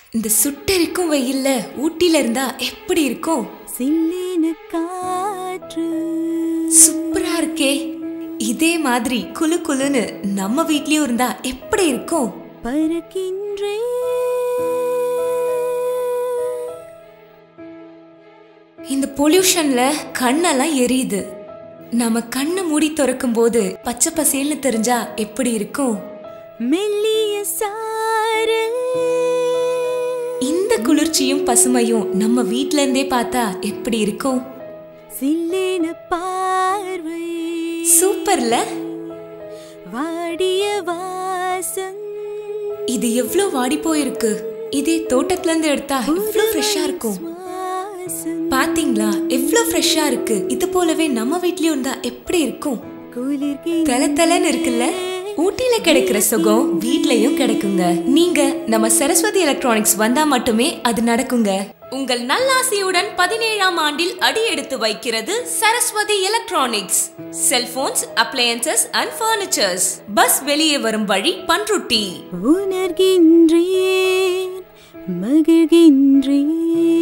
இந்த சுட்டெரிக்கும் வெயில்ல ஊட்டில இருந்தா எப்படி இருக்கும் சில்லினு காற்று சூப்பரா இருக்கே இதே மாதிரி குளு குளுன்னு நம்ம வீட்லயும் இருந்தா எப்படி இருக்கும் பறக்கின்றே இந்த பொல்யூஷன்ல கண்ணெல்லாம் எரியுது நம்ம கண்ணை மூடி திறக்கும் போது பச்சை பசேல்னு தெரிஞ்சா எப்படி இருக்கும் மெல்லிய சாரல் இந்த குளிர்ச்சியும் பசுமையும் நம்ம வீட்ல இருந்தே பார்த்தா எப்படி இருக்கும் சில்லினு பார்வை சூப்பர்ல வாடிய வாசம் இது எவ்ளோ வாடி போயிருக்கு இதே தோட்டத்துல இருந்து எடுத்தா எவ்ளோ ஃப்ரெஷ்ஷா இருக்கும் சுவாசம் பாத்தீங்களா எவ்ளோ ஃப்ரெஷ்ஷா இருக்கு இது போலவே நம்ம வீட்லயும் இருந்தா எப்படி இருக்கும் குளிர்கின்ற தல தலன்னு இருக்குல்ல ஊட்டியில கிடைக்கிற சுகம் வீட்லயும் கிடைக்குங்க நீங்க நம்ம சரஸ்வதி எலக்ட்ரானிக்ஸ் வந்தா மட்டுமே அது நடக்குங்க உங்கள் நல்லாசையுடன் பதினேழாம் ஆண்டில் அடி எடுத்து வைக்கிறது Saraswati electronics cellphones appliances and furnitures bus வெளியே வரும் வழி பன்ருட்டி உணர்கின்றேன் மகிழ்கின்றேன்